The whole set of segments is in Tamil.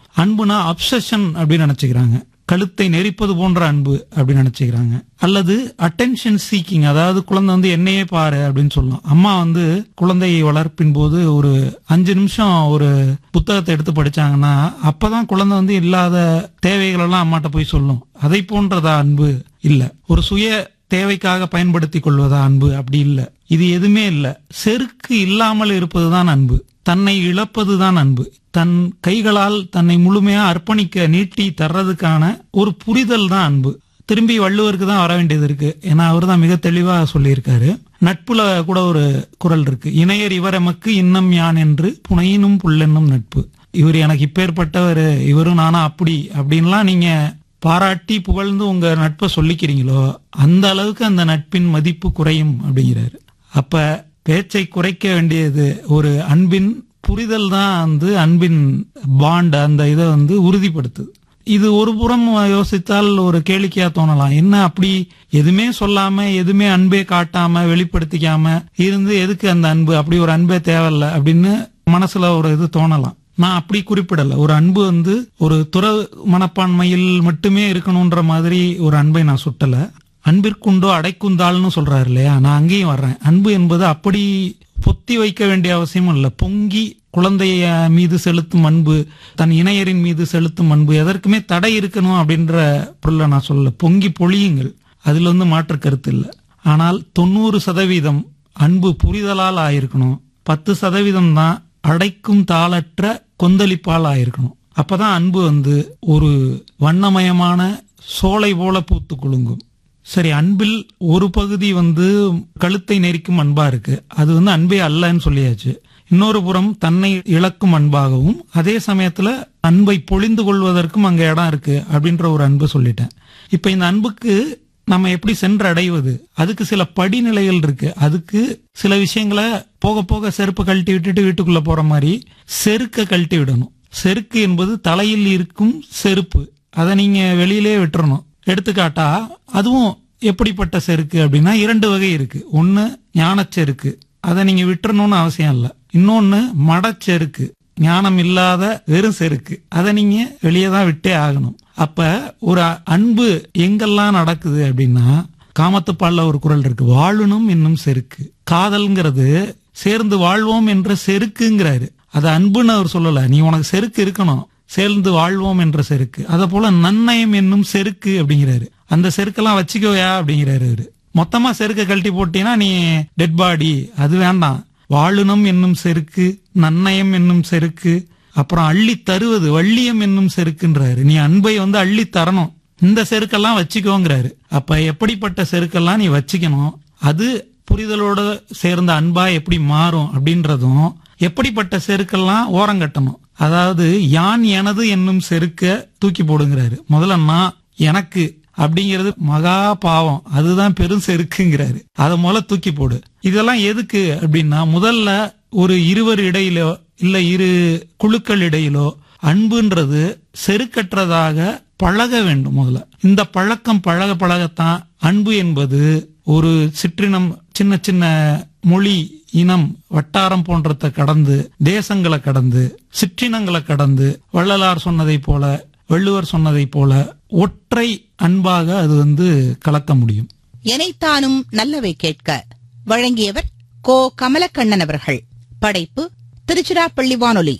அன்புனா அப்சஷன் அப்படின்னு நினைச்சுக்கிறாங்க கழுத்தை நெரிப்பது போன்ற அன்பு அப்படின்னு நினைச்சுக்கிறாங்க அல்லது அட்டென்ஷன் சீக்கிங் அதாவது குழந்தை வந்து என்னையே பாரு அப்படின்னு சொல்லலாம் அம்மா வந்து குழந்தையை வளர்ப்பின் போது ஒரு அஞ்சு நிமிஷம் ஒரு புத்தகத்தை எடுத்து படிச்சாங்கன்னா அப்பதான் குழந்தை வந்து இல்லாத தேவைகள் எல்லாம் அம்மாட்ட போய் சொல்லும் அதை போன்றதா அன்பு இல்ல ஒரு சுய தேவைக்காக பயன்படுத்திக் கொள்வதா அன்பு அப்படி இல்ல இது எதுவுமே இல்ல செருக்கு இல்லாமல் இருப்பதுதான் அன்பு தன்னை இழப்பதுதான் அன்பு தன் கைகளால் தன்னை முழுமையா அர்ப்பணிக்க நீட்டி தர்றதுக்கான ஒரு புரிதல் தான் அன்பு திரும்பி வள்ளுவருக்கு தான் வர வேண்டியது இருக்கு ஏன்னா அவர் தான் மிக தெளிவா சொல்லியிருக்காரு நட்புல கூட ஒரு குரல் இருக்கு இணையர் இவர் எமக்கு இன்னம் யான் என்று புனையினும் புல்லென்னும் நட்பு இவர் எனக்கு இப்பேற்பட்டவர் இவரும் நானா அப்படி அப்படின்லாம் நீங்க பாராட்டி புகழ்ந்து உங்க நட்பை சொல்லிக்கிறீங்களோ அந்த அளவுக்கு அந்த நட்பின் மதிப்பு குறையும் அப்படிங்கிறாரு அப்ப பேச்சை குறைக்க வேண்டியது ஒரு அன்பின் புரிதல் தான் வந்து அன்பின் பாண்ட் அந்த இதை வந்து உறுதிப்படுத்துது இது ஒரு புறம் யோசித்தால் ஒரு கேளிக்கையா தோணலாம் என்ன அப்படி எதுவுமே சொல்லாம எதுவுமே அன்பே காட்டாம வெளிப்படுத்திக்காம இருந்து எதுக்கு அந்த அன்பு அப்படி ஒரு அன்பே தேவையில்ல அப்படின்னு மனசுல ஒரு இது தோணலாம் நான் அப்படி குறிப்பிடல ஒரு அன்பு வந்து ஒரு துற மனப்பான்மையில் மட்டுமே இருக்கணும்ன்ற மாதிரி ஒரு அன்பை நான் சுட்டல அன்பிற்குண்டோ அடைக்குந்தாள்னு சொல்றாரு இல்லையா நான் அங்கேயும் வர்றேன் அன்பு என்பது அப்படி பொத்தி வைக்க வேண்டிய அவசியமும் இல்லை பொங்கி குழந்தைய மீது செலுத்தும் அன்பு தன் இணையரின் மீது செலுத்தும் அன்பு எதற்குமே தடை இருக்கணும் அப்படின்ற பொருளை நான் சொல்லல பொங்கி பொழியுங்கள் அதுல வந்து மாற்று கருத்து இல்லை ஆனால் தொண்ணூறு சதவீதம் அன்பு புரிதலால் ஆயிருக்கணும் பத்து சதவீதம் தான் அடைக்கும் தாளற்ற கொந்தளிப்பால் ஆயிருக்கணும் அப்பதான் அன்பு வந்து ஒரு வண்ணமயமான சோலை போல பூத்து குலுங்கும் சரி அன்பில் ஒரு பகுதி வந்து கழுத்தை நெரிக்கும் அன்பா இருக்கு அது வந்து அன்பே அல்லன்னு சொல்லியாச்சு இன்னொரு புறம் தன்னை இழக்கும் அன்பாகவும் அதே சமயத்துல அன்பை பொழிந்து கொள்வதற்கும் அங்க இடம் இருக்கு அப்படின்ற ஒரு அன்பு சொல்லிட்டேன் இப்ப இந்த அன்புக்கு நம்ம எப்படி சென்று அடைவது அதுக்கு சில படிநிலைகள் இருக்கு அதுக்கு சில விஷயங்களை போக போக செருப்பு கழட்டி விட்டுட்டு வீட்டுக்குள்ள போற மாதிரி செருக்க கழட்டி விடணும் செருக்கு என்பது தலையில் இருக்கும் செருப்பு அதை நீங்க வெளியிலே விட்டுறணும் எடுத்துக்காட்டா அதுவும் எப்படிப்பட்ட செருக்கு அப்படின்னா இரண்டு வகை இருக்கு ஒன்னு ஞானச்செருக்கு அதை நீங்க விட்டுறணும்னு அவசியம் இல்லை இன்னொன்னு மடச்செருக்கு ஞானம் இல்லாத வெறும் செருக்கு அதை நீங்க வெளியே தான் விட்டே ஆகணும் அப்ப ஒரு அன்பு எங்கெல்லாம் நடக்குது அப்படின்னா காமத்துப்பால்ல ஒரு குரல் இருக்கு வாழணும் என்னும் செருக்கு காதல்ங்கிறது சேர்ந்து வாழ்வோம் என்ற செருக்குங்கிறாரு அது அன்புன்னு அவர் சொல்லல நீ உனக்கு செருக்கு இருக்கணும் சேர்ந்து வாழ்வோம் என்ற செருக்கு அத போல நன்னயம் என்னும் செருக்கு அப்படிங்கிறாரு அந்த செருக்கெல்லாம் வச்சுக்கோயா அப்படிங்கிறாரு அவரு மொத்தமா செருக்க கழட்டி போட்டீங்கன்னா நீ டெட் பாடி அது வேண்டாம் வாழுனம் என்னும் செருக்கு நன்னயம் என்னும் செருக்கு அப்புறம் அள்ளி தருவது வள்ளியம் என்னும் செருக்குன்றாரு நீ அன்பை வந்து அள்ளி தரணும் இந்த செருக்கெல்லாம் வச்சுக்கோங்கிறாரு அப்ப எப்படிப்பட்ட செருக்கெல்லாம் நீ வச்சுக்கணும் அது புரிதலோட சேர்ந்த அன்பா எப்படி மாறும் அப்படின்றதும் எப்படிப்பட்ட செருக்கெல்லாம் ஓரங்கட்டணும் அதாவது யான் எனது என்னும் செருக்க தூக்கி போடுங்கிறாரு முதல்ல நான் எனக்கு அப்படிங்கிறது மகா பாவம் அதுதான் பெரும் செருக்குங்கிறாரு அதை முதல்ல தூக்கி போடு இதெல்லாம் எதுக்கு அப்படின்னா முதல்ல ஒரு இருவர் இடையிலோ இல்ல இரு குழுக்கள் இடையிலோ அன்புன்றது செருக்கற்றதாக பழக வேண்டும் முதல்ல இந்த பழக்கம் பழக பழகத்தான் அன்பு என்பது ஒரு சிற்றினம் சின்ன சின்ன மொழி இனம் வட்டாரம் போன்றதை கடந்து தேசங்களை கடந்து சிற்றினங்களை கடந்து வள்ளலார் சொன்னதை போல வள்ளுவர் சொன்னதை போல ஒற்றை அன்பாக அது வந்து கலக்க முடியும் எனைத்தானும் நல்லவை கேட்க வழங்கியவர் கோ கமலக்கண்ணன் அவர்கள் படைப்பு திருச்சிராப்பள்ளி வானொலி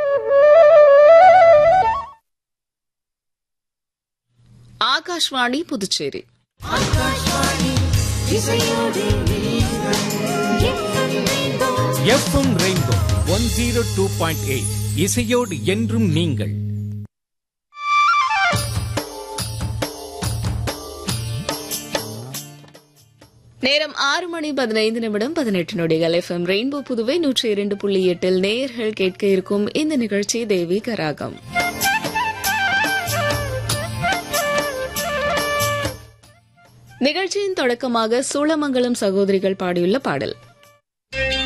Akashvani Puducherry FM rainbow one zero two point eight இசையோடு என்றும் நீங்கள் நேரம் ஆறு மணி பதினைந்து நிமிடம் பதினெட்டு நொடிகள் எஃப்எம் ரெயின்போ புதுவை நூற்றி இரண்டு புள்ளி எட்டில் நேயர்கள் கேட்க இருக்கும் இந்த நிகழ்ச்சி தேவி கராகம் நிகழ்ச்சியின் தொடக்கமாக சூளமங்கலம் சகோதரிகள் பாடியுள்ள பாடல்